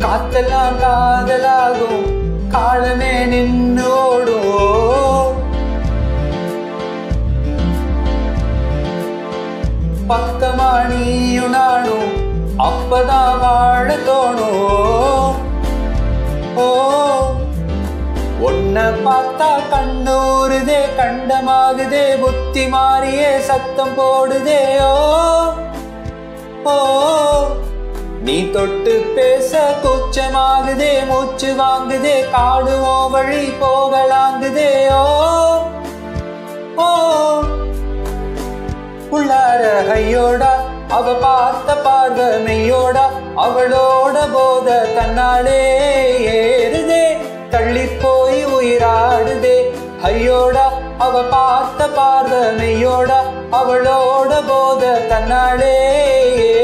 காத்தெல்லாம் காதலாகும் காலமே நின்னு ஓடும் பக்கமா நீயும் நானும் அப்பதான் வாழ தோணும் ஓ உன்னை பார்த்தா கண்ணூறுதே கண்டமாகுதே புத்தி மாறியே சத்தம் போடுதே ஓ ஓ நீ தொட்டு பேச கூச்சமாகுதே மூச்சு வாங்குதே காடுவோ வழி போகலாங்குதே ஓ ஓ உள்ளார ஐயோடா அவ பார்த்த பார்வை மெய்யோடா அவளோட போத தன்னாலே ஏறுதே தள்ளி போய் உயிராடுதே ஐயோடா அவ பார்த்த பார்வை மெய்யோடா அவளோட போத தன்னாலே